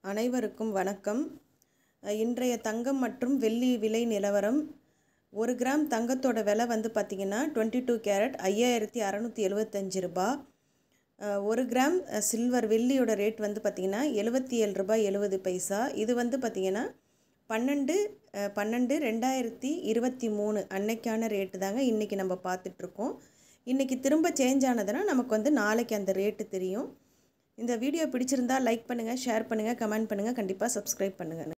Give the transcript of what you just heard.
அனைவருக்கும் வணக்கம் அஹ் இன்றைய தங்கம் மற்றும் வெள்ளி விலை நிலவரம் ஒரு கிராம் தங்கத்தோட விலை வந்து பார்த்திங்கன்னா டுவெண்ட்டி டூ கேரட் ஐயாயிரத்தி அறநூற்றி எழுபத்தஞ்சு ரூபா அஹ் ஒரு கிராம் அஹ் சில்வர் வெள்ளியோட ரேட் வந்து பார்த்திங்கன்னா எழுபத்தி ஏழு ரூபாய் எழுபது பைசா இது வந்து பார்த்திங்கன்னா பன்னெண்டு அஹ் பன்னெண்டு ரெண்டாயிரத்தி இருபத்தி மூணு அன்னைக்கான ரேட்டு தாங்க இன்றைக்கி நம்ம பார்த்துட்ருக்கோம் இன்றைக்கி திரும்ப சேஞ்ச் ஆனதுன்னா நமக்கு வந்து நாளைக்கு அந்த ரேட்டு தெரியும் இந்த வீடியோ பிடிச்சிருந்தா லைக் பண்ணுங்கள் ஷேர் பண்ணுங்கள் கமெண்ட் பண்ணுங்கள் கண்டிப்பாக சப்ஸ்கிரைப் பண்ணுங்கள்